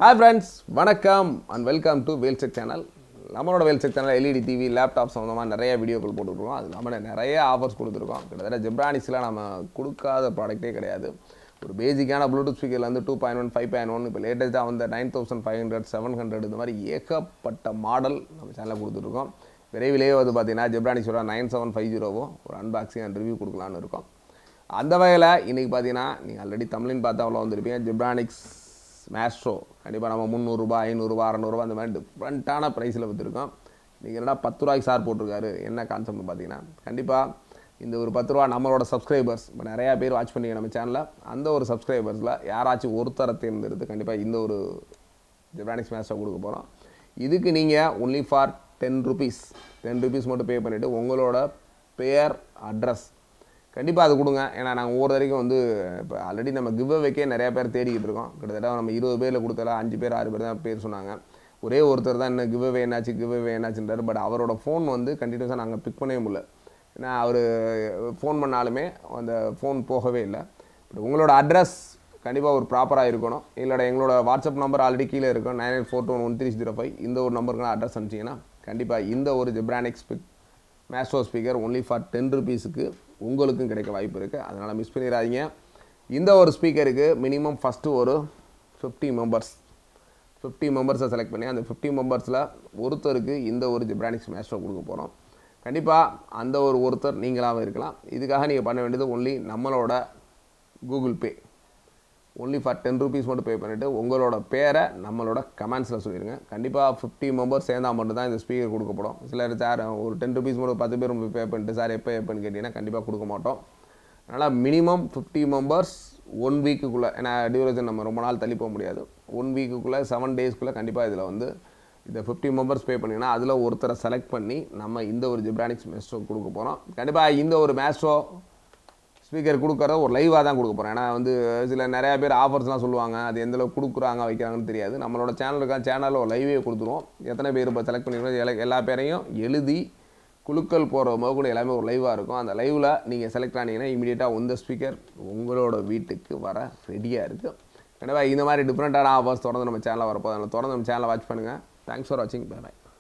hi friends வணக்கம் and welcome to Velcheck channel நம்மளோட Velcheck channel LED TV laptop சம்மந்தமாக நிறைய வீடியோக்கள் போட்டுருக்கோம் அது இல்லாமல் நிறைய ஆஃபர்ஸ் கொடுத்துருக்கோம் கிட்டத்தட்ட ஜெப்ரானிக்ஸில் நம்ம கொடுக்காத ப்ராடக்ட்டே கிடையாது ஒரு பேசிக்கான ப்ளூடூத் ஸ்பீக்கர்லேருந்து two point one five point one இப்போ லேட்டஸ்ட்டாக வந்த nine thousand five hundred seven hundred இந்த மாதிரி ஏகப்பட்ட மாடல் நம்ம சேனலில் கொடுத்துருக்கோம் விரைவிலேயே வந்து பார்த்தீங்கன்னா ஜெப்ரானிக்ஸோட நைன் செவன் ஃபைவ் ஜீரோவோ ஒரு அன்பாக்சிங் அண்ட் ரிவ்யூ கொடுக்கலான்னு இருக்கோம் அந்த வகையில் இன்றைக்கி பார்த்தீங்கன்னா நீங்கள் ஆல்ரெடி தமிழின் பார்த்தா அவ்வளோ வந்திருப்பீங்க ஜெப்ரானிக்ஸ் மேஸ்ட்ரோ கண்டிப்பாக நம்ம முந்நூறுரூபா ஐநூறுரூவா அறநூறுபா அந்த மாதிரி டிஃப்ரெண்ட்டான ப்ரைஸில் விற்றுருக்கோம் நீங்கள் என்னடா பத்து ரூபாய்க்கு சார் போட்டிருக்காரு என்ன கான்செப்ட்னு பார்த்தீங்கன்னா கண்டிப்பாக இந்த ஒரு பத்து ரூபா நம்மளோட சப்ஸ்கிரைபர்ஸ் இப்போ நிறையா பேர் வாட்ச் பண்ணீங்க நம்ம சேனலில் அந்த ஒரு சப்ஸ்கிரைபர்ஸில் யாராச்சும் ஒருத்தரை தேர்ந்தெடுத்து கண்டிப்பாக இந்த ஒரு ஜெப்ரானிக்ஸ் மேஸ்ட்ரோ கொடுக்க போகிறோம் இதுக்கு நீங்கள் only for ten rupees ten rupees மட்டும் பே பண்ணிவிட்டு உங்களோட பேர் அட்ரஸ் கண்டிப்பாக அது கொடுங்க ஏன்னா நாங்கள் ஒவ்வொரு வரைக்கும் வந்து இப்போ ஆல்ரெடி நம்ம கிவ் அவேக்கே நிறைய பேர் தேடிக்கிட்டு இருக்கோம் கிட்டத்தட்ட நம்ம இருபது பேரில் கொடுத்தல அஞ்சு பேர் ஆறு பேர் தான் பேர் சொன்னாங்க ஒரே ஒருத்தர் தான் என்ன கிவ் அவே என்னாச்சு கிவ் அவே என்னாச்சுன்றாரு பட் அவரோட ஃபோன் வந்து கண்டினியூஸாக நாங்கள் பிக் பண்ணவே முடியல ஏன்னா அவர் ஃபோன் பண்ணாலுமே அந்த ஃபோன் போகவே இல்லை பட் உங்களோட அட்ரஸ் கண்டிப்பாக ஒரு ப்ராப்பராக இருக்கணும் இல்லைடா எங்களோட வாட்ஸ்அப் நம்பர் ஆல்ரெடி கீழே இருக்கும் nine eight four two one three zero five இந்த ஒரு நம்பருக்கு அட்ரஸ் அனுப்பிச்சிங்கன்னா கண்டிப்பாக இந்த ஒரு Zebronics big maestro speaker only for ten ருபீஸுக்கு உங்களுக்கும் கிடைக்க வாய்ப்பு இருக்குது அதனால் மிஸ் பண்ணிடாதீங்க இந்த ஒரு ஸ்பீக்கருக்கு மினிமம் ஃபஸ்ட்டு ஒரு ஃபிஃப்டி மெம்பர்ஸ் ஃபிஃப்டி மெம்பர்ஸை செலக்ட் பண்ணி அந்த ஃபிஃப்டி மெம்பர்ஸில் ஒருத்தருக்கு இந்த ஒரு ஜிப்ரானிக்ஸ் மேஸ்ட்ரோ கொடுக்க போகிறோம் கண்டிப்பாக அந்த ஒரு ஒருத்தர் நீங்களாகவும் இருக்கலாம் இதுக்காக நீங்கள் பண்ண வேண்டியது ஒன்லி நம்மளோட Google pay only for ten rupees மட்டும் பே பண்ணிவிட்டு உங்களோட பேரை நம்மளோட கமெண்ட்ஸில் சொல்லிடுங்க கண்டிப்பாக ஃபிஃப்டி மெம்பர்ஸ் சேர்ந்தால் மட்டும் தான் இந்த ஸ்பீக்கர் கொடுக்கப்படும் சிலர் சார் ஒரு டென் ருபீஸ் மட்டும் பத்து பேர் பே பண்ணிட்டு சார் எப்போ எப்போன்னு கேட்டிங்கன்னா கண்டிப்பாக கொடுக்க மாட்டோம் அதனால் மினிமம் ஃபிஃப்டி மெம்பர்ஸ் ஒன் வீக்குக்குள்ளே ஏன்னா டியூரேஷன் நம்ம ரொம்ப நாள் தள்ளி போக முடியாது ஒன் வீக்குக்குள்ளே செவன் டேஸ்க்குள்ளே கண்டிப்பாக இதில் வந்து இந்த ஃபிஃப்டி மெம்பர்ஸ் பே பண்ணிங்கன்னா அதில் ஒருத்தரை செலக்ட் பண்ணி நம்ம இந்த ஒரு ஜிப்ரானிக்ஸ் மேஸ்ட்ரோ கொடுக்க போகிறோம் கண்டிப்பாக இந்த ஒரு மேஸ்ட்ரோ ஸ்பீக்கர் கொடுக்குறத ஒரு லைவாக தான் கொடுக்க போகிறேன் ஏன்னா வந்து சில நிறையா பேர் ஆஃபர்ஸ்லாம் சொல்லுவாங்க அது எந்த அளவுக்கு கொடுக்குறாங்க வைக்கிறாங்கன்னு தெரியாது நம்மளோட சேனலுக்காக சேனலில் ஒரு லைவே கொடுத்துருவோம் எத்தனை பேர் இப்போ செலக்ட் பண்ணிக்கிறோம் எல்லா எல்லா பேரையும் எழுதி குழுக்கள் போகிற கூட எல்லாமே ஒரு லைவாக இருக்கும் அந்த லைவில் நீங்கள் செலக்ட் ஆனீங்கன்னா இமீடியட்டாக இந்த ஸ்பீக்கர் உங்களோட வீட்டுக்கு வர ரெடியாக இருக்குது கண்டிப்பாக இந்த மாதிரி டிஃப்ரெண்ட்டான ஆஃபர்ஸ் தொடர்ந்து நம்ம சேனலில் வரப்போ அதனால் தொடர்ந்து நம்ம சேனலை வாட்ச் பண்ணுங்கள் தேங்க்ஸ் ஃபார் வாட்சிங் பை பை